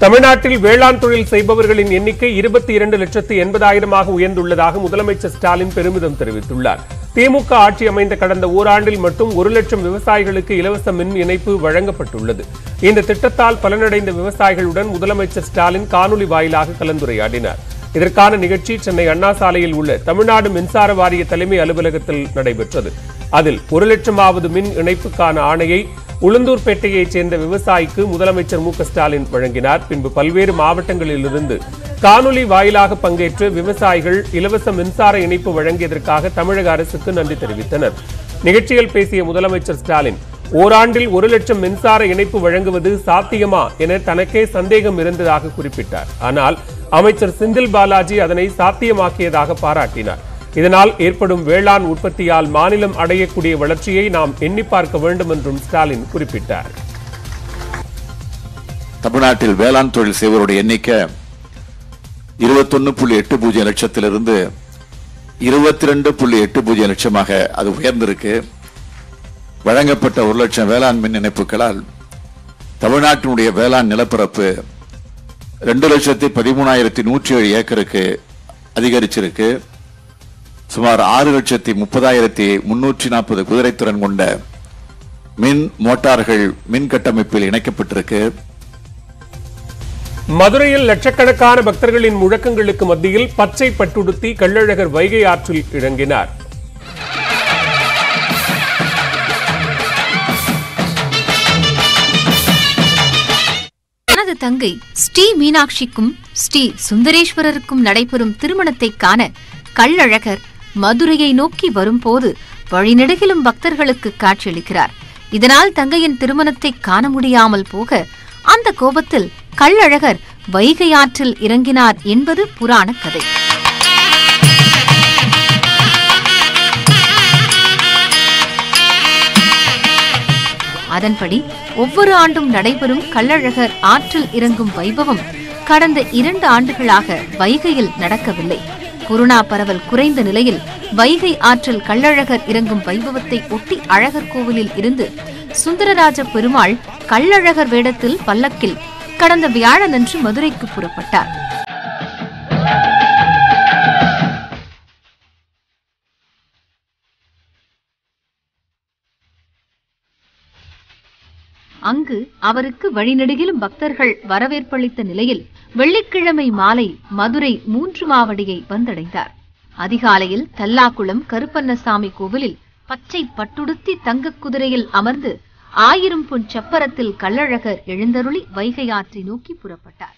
தமிழ்நாட்டில் வேளாண் தொழில் செய்பவர்களின் எண்ணிக்கை இருபத்தி இரண்டு லட்சத்து எண்பதாயிரமாக உயர்ந்துள்ளதாக முதலமைச்சர் ஸ்டாலின் பெருமிதம் தெரிவித்துள்ளார் திமுக ஆட்சி அமைந்த கடந்த ஓராண்டில் மட்டும் ஒரு லட்சம் விவசாயிகளுக்கு இலவச மின் இணைப்பு வழங்கப்பட்டுள்ளது இந்த திட்டத்தால் பலனடைந்த விவசாயிகளுடன் முதலமைச்சர் ஸ்டாலின் காணொலி வாயிலாக கலந்துரையாடினார் இதற்கான நிகழ்ச்சி சென்னை அண்ணா சாலையில் உள்ள தமிழ்நாடு மின்சார வாரிய தலைமை அலுவலகத்தில் நடைபெற்றது அதில் ஒரு லட்சமாவது மின் இணைப்புக்கான ஆணையை உளுந்தூர்பேட்டையைச் சேர்ந்த விவசாயிக்கு முதலமைச்சர் மு க ஸ்டாலின் வழங்கினார் பின்பு பல்வேறு மாவட்டங்களிலிருந்து காணொலி வாயிலாக பங்கேற்று விவசாயிகள் இலவச மின்சார இணைப்பு வழங்கியதற்காக தமிழக அரசுக்கு நன்றி தெரிவித்தனர் நிகழ்ச்சியில் பேசிய முதலமைச்சர் ஸ்டாலின் ஓராண்டில் ஒரு லட்சம் மின்சார இணைப்பு வழங்குவது சாத்தியமா என தனக்கே சந்தேகம் இருந்ததாக குறிப்பிட்டார் ஆனால் அமைச்சர் செந்தில் பாலாஜி அதனை சாத்தியமாக்கியதாக பாராட்டினார் இதனால் ஏற்படும் வேளாண் உற்பத்தியால் மாநிலம் அடையக்கூடிய வளர்ச்சியை நாம் எண்ணி பார்க்க வேண்டும் என்றும் ஸ்டாலின் குறிப்பிட்டார் தமிழ்நாட்டில் வேளாண் தொழில் செய்வோருடைய எண்ணிக்கை இருபத்தொன்னு புள்ளி எட்டு பூஜ்ஜியம் லட்சத்திலிருந்து இருபத்தி ரெண்டு புள்ளி எட்டு பூஜ்ஜியம் லட்சமாக அது உயர்ந்திருக்கு வழங்கப்பட்ட ஒரு லட்சம் வேளாண் மின் இணைப்புகளால் தமிழ்நாட்டினுடைய வேளாண் நிலப்பரப்பு ரெண்டு லட்சத்தி பதிமூணாயிரத்தி நூற்றி ஏழு ஏக்கருக்கு அதிகரிச்சிருக்கு சுமார் ஆறு லட்சத்தி முப்பதாயிரத்தி முன்னூற்றி நாற்பது குதிரைத்திறன் கொண்ட மின் மோட்டார்கள் மின் கட்டமைப்பில் இணைக்கப்பட்டிருக்கு மதுரையில் லட்சக்கணக்கான பக்தர்களின் முழக்கங்களுக்கு மத்தியில் பச்சை பட்டுடுத்தி கள்ளழகர் வைகை ஆற்றில் இறங்கினார் தனது தங்கை ஸ்ரீ மீனாட்சிக்கும் ஸ்ரீ சுந்தரேஸ்வரருக்கும் நடைபெறும் திருமணத்தை காண கள்ளழகர் மதுரையை நோக்கி வரும்போது வழிநெடுகிலும் பக்தர்களுக்கு காட்சியளிக்கிறார் இதனால் தங்கையின் திருமணத்தை காண முடியாமல் போக அந்த கோபத்தில் கள்ளழகர் வைகை ஆற்றில் இறங்கினார் என்பது புராண கதை அதன்படி ஒவ்வொரு ஆண்டும் நடைபெறும் கள்ளழகர் ஆற்றில் இறங்கும் வைபவம் கடந்த இரண்டு ஆண்டுகளாக வைகையில் நடக்கவில்லை கொரோனா பரவல் குறைந்த நிலையில் வைகை ஆற்றில் கள்ளழகர் இறங்கும் வைபவத்தை ஒட்டி அழகர் கோவிலில் இருந்து சுந்தரராஜ பெருமாள் கள்ளழகர் வேடத்தில் பல்லக்கில் கடந்த வியாழனன்று மதுரைக்கு புறப்பட்டார் அங்கு அவருக்கு வழிநெடுகிலும் பக்தர்கள் வரவேற்பளித்த நிலையில் வெள்ளிக்கிழமை மாலை மதுரை மூன்று மாவடியை வந்தடைந்தார் அதிகாலையில் தல்லாக்குளம் கருப்பண்ணசாமி கோவிலில் பச்சை பட்டுடுத்தி தங்கக் குதிரையில் அமர்ந்து ஆயிரம் பொன் சப்பரத்தில் கள்ளழகர் எழுந்தருளி வைகை ஆற்றை நோக்கி புறப்பட்டார்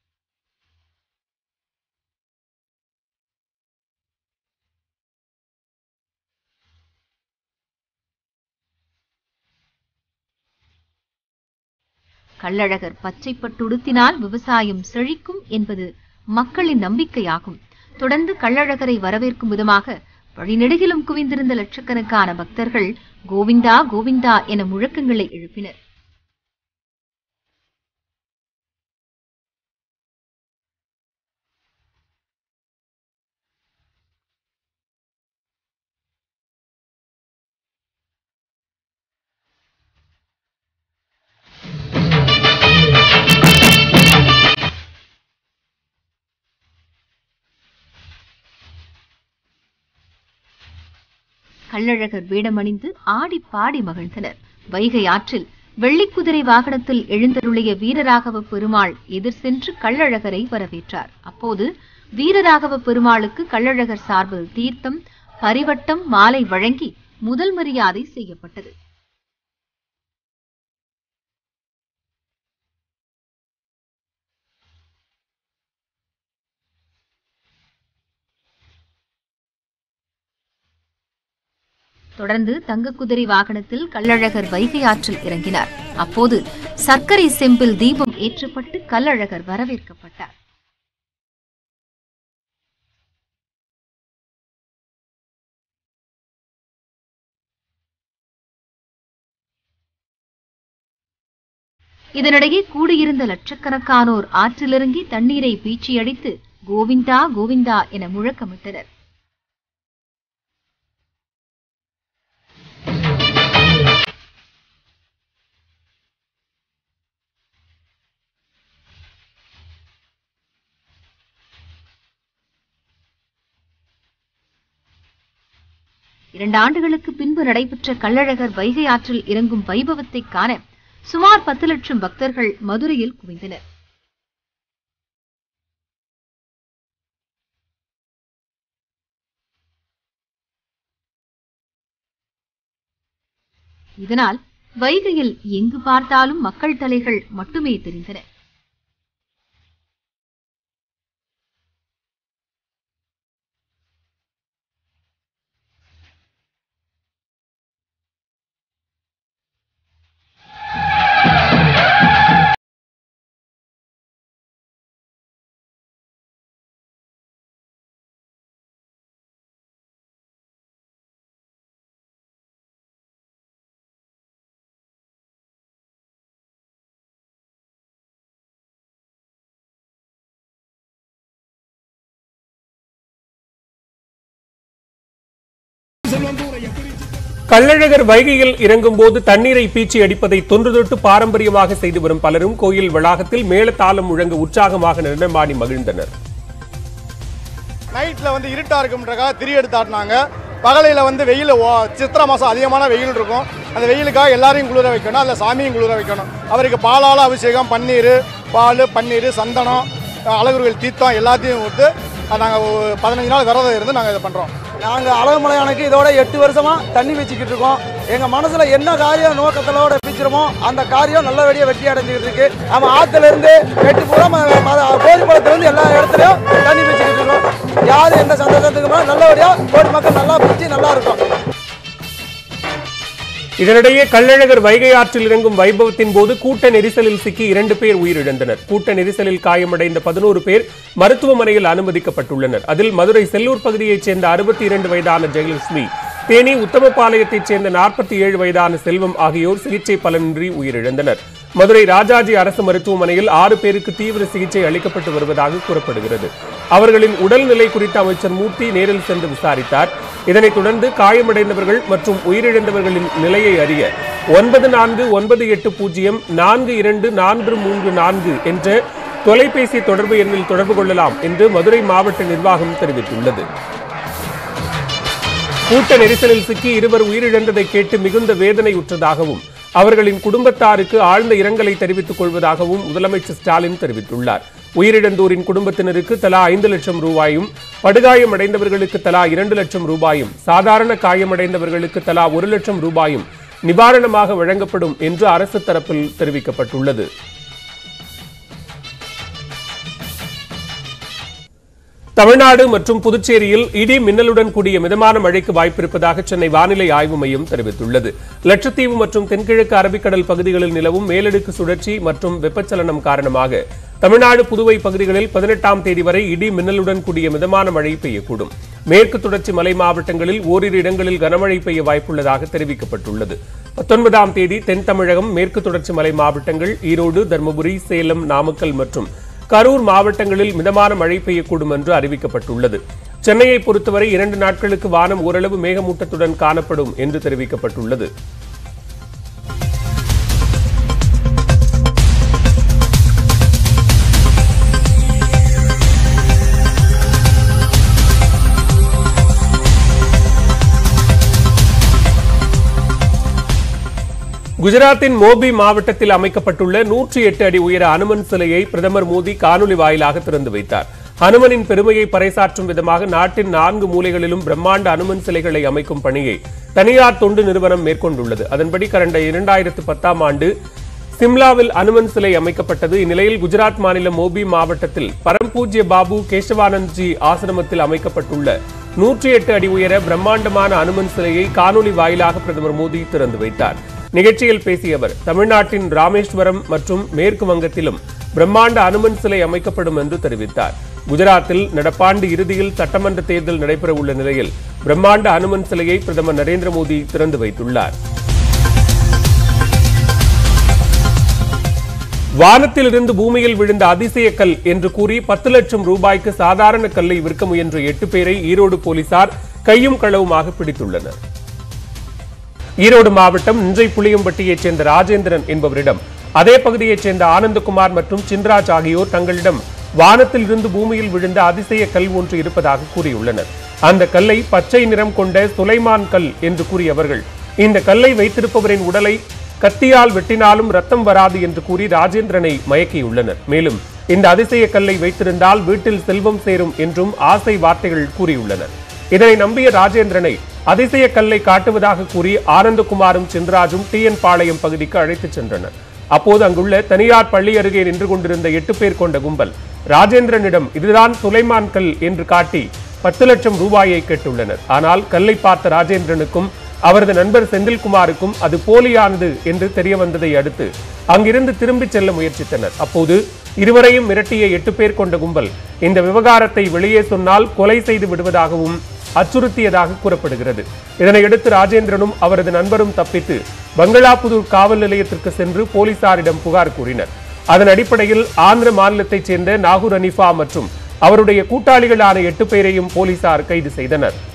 கள்ளழகர் பச்சைப்பட்டு உடுத்தினால் விவசாயம் செழிக்கும் என்பது மக்களின் நம்பிக்கையாகும் தொடர்ந்து கள்ளழகரை வரவேற்கும் விதமாக வழிநெடுகிலும் குவிந்திருந்த லட்சக்கணக்கான பக்தர்கள் கோவிந்தா கோவிந்தா என முழக்கங்களை எழுப்பினர் கள்ளழகர் வேடமணிந்து ஆடி பாடி மகிழ்ந்தனர் வைகை ஆற்றில் வெள்ளிக்குதிரை வாகனத்தில் எழுந்தருளிய வீரராகவ பெருமாள் எதிர் சென்று கள்ளழகரை வரவேற்றார் அப்போது வீரராகவ பெருமாளுக்கு கள்ளழகர் சார்பில் தீர்த்தம் பரிவட்டம் மாலை வழங்கி முதல் மரியாதை செய்யப்பட்டது தொடர்ந்து தங்கக்குதிரை வாகனத்தில் கள்ளழகர் வைகை ஆற்றில் இறங்கினார் அப்போது சர்க்கரை செம்பில் தீபம் ஏற்றப்பட்டு கள்ளழகர் வரவேற்கப்பட்டார் இதனிடையே கூடியிருந்த லட்சக்கணக்கானோர் ஆற்றிலிறங்கி தண்ணீரை பீச்சியடித்து கோவிந்தா கோவிந்தா என முழக்கமிட்டனர் இரண்டு ஆண்டுகளுக்கு பின்பு நடைபெற்ற கள்ளழகர் வைகை ஆற்றில் இறங்கும் வைபவத்தை காண சுமார் பத்து லட்சம் பக்தர்கள் மதுரையில் குவிந்தனர் இதனால் வைகையில் எங்கு பார்த்தாலும் மக்கள் தலைகள் மட்டுமே தெரிந்தன கள்ளழகர் வைகையில் இறங்கும் போது தண்ணீரை பீச்சி அடிப்பதை தொன்று தொட்டு பாரம்பரியமாக செய்து வரும் பலரும் கோயில் வளாகத்தில் மேளதாளம் முழங்க உற்சாகமாக நடனமாடி மகிழ்ந்தனர் நைட்டில் வந்து இருட்டாக இருக்கும்ன்றக்காக திரி எடுத்து ஆட்டினாங்க பகலையில் வந்து வெயில் ஓ- சித்திரை மாதம் அதிகமான வெயில் இருக்கும் அந்த வெயிலுக்காக எல்லாரையும் குளிர வைக்கணும் அதில் சாமியும் குளிர வைக்கணும் அவருக்கு பாலால் அபிஷேகம் பன்னீர் பால் பன்னீர் சந்தனம் அழகுர்கள் தீர்த்தம் எல்லாத்தையும் கொடுத்து நாங்கள் பதினஞ்சு நாள் விரதம் இருந்து நாங்கள் இதை பண்ணுறோம் நாங்கள் அழகுமலையானுக்கு இதோட எட்டு வருஷமா தண்ணி வச்சுக்கிட்டு இருக்கோம் எங்க மனசுல என்ன காரியம் நோக்கத்தோட பிடிச்சிருமோ அந்த காரியம் நல்லபடியா வெற்றி அடைஞ்சுக்கிட்டு இருக்கு நம்ம ஆத்துல இருந்து வெட்டி பூரா கோரிமலத்துல இருந்து எல்லா இடத்துலயும் தண்ணி வச்சுக்கிட்டு இருக்கோம் யாரு எந்த சந்தோஷத்துக்குமோ நல்லபடியா கோடி மக்கள் நல்லா பிடிச்சி நல்லா இருக்கும் இதனிடையே கள்ளழகர் வைகை ஆற்றில் இறங்கும் வைபவத்தின் போது கூட்ட நெரிசலில் சிக்கி இரண்டு பேர் உயிரிழந்தனர் கூட்ட நெரிசலில் காயமடைந்த பதினோரு பேர் மருத்துவமனையில் அனுமதிக்கப்பட்டுள்ளனர் அதில் மதுரை செல்லூர் பகுதியைச் சேர்ந்த அறுபத்தி இரண்டு வயதான ஜெயலட்சுமி தேனி உத்தமபாளையத்தைச் சேர்ந்த நாற்பத்தி ஏழு வயதான செல்வம் ஆகியோர் சிகிச்சை பலனின்றி உயிரிழந்தனர் மதுரை ராஜாஜி அரசு மருத்துவமனையில் ஆறு பேருக்கு தீவிர சிகிச்சை அளிக்கப்பட்டு வருவதாக கூறப்படுகிறது அவர்களின் உடல்நிலை குறித்து அமைச்சர் மூர்த்தி நேரில் சென்று விசாரித்தார் இதனைத் தொடர்ந்து காயமடைந்தவர்கள் மற்றும் உயிரிழந்தவர்களின் நிலையை அறிய ஒன்பது நான்கு ஒன்பது எட்டு பூஜ்ஜியம் நான்கு இரண்டு நான்கு மூன்று நான்கு என்ற தொலைபேசி தொடர்பு எண்ணில் தொடர்பு கொள்ளலாம் என்று மதுரை மாவட்ட நிர்வாகம் தெரிவித்துள்ளது கூட்ட நெரிசலில் சிக்கி இருவர் உயிரிழந்ததை கேட்டு மிகுந்த வேதனையுற்றதாகவும் அவர்களின் குடும்பத்தாருக்கு ஆழ்ந்த இரங்கலை தெரிவித்துக் கொள்வதாகவும் முதலமைச்சர் ஸ்டாலின் தெரிவித்துள்ளார் உயிரிழந்தோரின் குடும்பத்தினருக்கு தலா ஐந்து லட்சம் ரூபாயும் படுகாயமடைந்தவர்களுக்கு தலா இரண்டு லட்சம் ரூபாயும் சாதாரண காயமடைந்தவர்களுக்கு தலா ஒரு லட்சம் ரூபாயும் நிவாரணமாக வழங்கப்படும் என்று அரசு தரப்பில் தெரிவிக்கப்பட்டுள்ளது தமிழ்நாடு மற்றும் புதுச்சேரியில் இடி மின்னலுடன் கூடிய மிதமான மழைக்கு வாய்ப்பிருப்பதாக சென்னை வானிலை ஆய்வு மையம் தெரிவித்துள்ளது லட்சத்தீவு மற்றும் தென்கிழக்கு அரபிக்கடல் பகுதிகளில் நிலவும் மேலடுக்கு சுழற்சி மற்றும் வெப்பச்சலனம் காரணமாக தமிழ்நாடு புதுவை பகுதிகளில் பதினெட்டாம் தேதி வரை இடி மின்னலுடன் கூடிய மிதமான மழை பெய்யக்கூடும் மேற்கு தொடர்ச்சி மலை மாவட்டங்களில் ஓரிரு இடங்களில் கனமழை பெய்ய வாய்ப்புள்ளதாக தெரிவிக்கப்பட்டுள்ளது பத்தொன்பதாம் தேதி தென் தமிழகம் மேற்கு தொடர்ச்சி மலை மாவட்டங்கள் ஈரோடு தருமபுரி சேலம் நாமக்கல் மற்றும் கரூர் மாவட்டங்களில் மிதமான மழை பெய்யக்கூடும் என்று அறிவிக்கப்பட்டுள்ளது சென்னையை பொறுத்தவரை இரண்டு நாட்களுக்கு வானம் ஓரளவு மேகமூட்டத்துடன் காணப்படும் என்று தெரிவிக்கப்பட்டுள்ளது குஜராத்தின் மோபி மாவட்டத்தில் அமைக்கப்பட்டுள்ள நூற்றி எட்டு அடி உயர அனுமன் சிலையை பிரதமர் மோடி காணொலி வாயிலாக திறந்து வைத்தார் ஹனுமனின் பெருமையை பறைசாற்றும் விதமாக நாட்டின் நான்கு மூலைகளிலும் பிரம்மாண்ட அனுமன் சிலைகளை அமைக்கும் பணியை தனியார் தொண்டு நிறுவனம் மேற்கொண்டுள்ளது அதன்படி கடந்த இரண்டாயிரத்து பத்தாம் ஆண்டு சிம்லாவில் அனுமன் சிலை அமைக்கப்பட்டது இந்நிலையில் குஜராத் மாநிலம் மோபி மாவட்டத்தில் பரம்பூஜ்ய பாபு கேசவானந்த்ஜி ஆசிரமத்தில் அமைக்கப்பட்டுள்ள நூற்றி எட்டு அடி உயர பிரம்மாண்டமான அனுமன் சிலையை காணொலி வாயிலாக பிரதமர் மோடி திறந்து வைத்தார் நிகழ்ச்சியில் பேசிய அவர் தமிழ்நாட்டின் ராமேஸ்வரம் மற்றும் மேற்கு வங்கத்திலும் பிரம்மாண்ட அனுமன் சிலை அமைக்கப்படும் என்று தெரிவித்தார் குஜராத்தில் நடப்பாண்டு இறுதியில் சட்டமன்ற தேர்தல் நடைபெற உள்ள நிலையில் பிரம்மாண்ட அனுமன் சிலையை பிரதமர் நரேந்திர மோடி திறந்து வைத்துள்ளார் வானத்திலிருந்து பூமியில் விழுந்த அதிசய கல் என்று கூறி பத்து லட்சம் ரூபாய்க்கு சாதாரண கல்லை விற்க முயன்ற எட்டு பேரை ஈரோடு போலீசார் கையும் களவுமாக பிடித்துள்ளனர் ஈரோடு மாவட்டம் நின்றை புளியம்பட்டியைச் சேர்ந்த ராஜேந்திரன் என்பவரிடம் அதே பகுதியைச் சேர்ந்த ஆனந்தகுமார் மற்றும் சின்ராஜ் ஆகியோர் தங்களிடம் வானத்தில் இருந்து பூமியில் விழுந்த அதிசய கல் ஒன்று இருப்பதாக கூறியுள்ளனர் அந்த கல்லை பச்சை நிறம் கொண்ட சுலைமான் கல் என்று கூறியவர்கள் இந்த கல்லை வைத்திருப்பவரின் உடலை கத்தியால் வெட்டினாலும் ரத்தம் வராது என்று கூறி ராஜேந்திரனை மயக்கியுள்ளனர் மேலும் இந்த அதிசய கல்லை வைத்திருந்தால் வீட்டில் செல்வம் சேரும் என்றும் ஆசை வார்த்தைகள் கூறியுள்ளனர் இதனை நம்பிய ராஜேந்திரனை அதிசய கல்லை காட்டுவதாக கூறி ஆனந்தகுமாரும் சென்ராஜும் டி என் பாளையம் பகுதிக்கு அழைத்துச் சென்றனர் அப்போது அங்குள்ள தனியார் பள்ளி அருகே நின்று கொண்டிருந்த எட்டு பேர் கொண்ட கும்பல் ராஜேந்திரனிடம் இதுதான் சுலைமான் கல் என்று காட்டி பத்து லட்சம் ரூபாயை கேட்டுள்ளனர் ஆனால் கல்லை பார்த்த ராஜேந்திரனுக்கும் அவரது நண்பர் செந்தில்குமாருக்கும் அது போலியானது என்று தெரிய வந்ததை அடுத்து அங்கிருந்து திரும்பிச் செல்ல முயற்சித்தனர் அப்போது இருவரையும் மிரட்டிய எட்டு பேர் கொண்ட கும்பல் இந்த விவகாரத்தை வெளியே சொன்னால் கொலை செய்து விடுவதாகவும் அச்சுறுத்தியதாக கூறப்படுகிறது இதனையடுத்து ராஜேந்திரனும் அவரது நண்பரும் தப்பித்து பங்களாபுதூர் காவல் நிலையத்திற்கு சென்று போலீசாரிடம் புகார் கூறினர் அதன் அடிப்படையில் ஆந்திர மாநிலத்தைச் சேர்ந்த நாகூர் அனிஃபா மற்றும் அவருடைய கூட்டாளிகளான எட்டு பேரையும் போலீசார் கைது செய்தனர்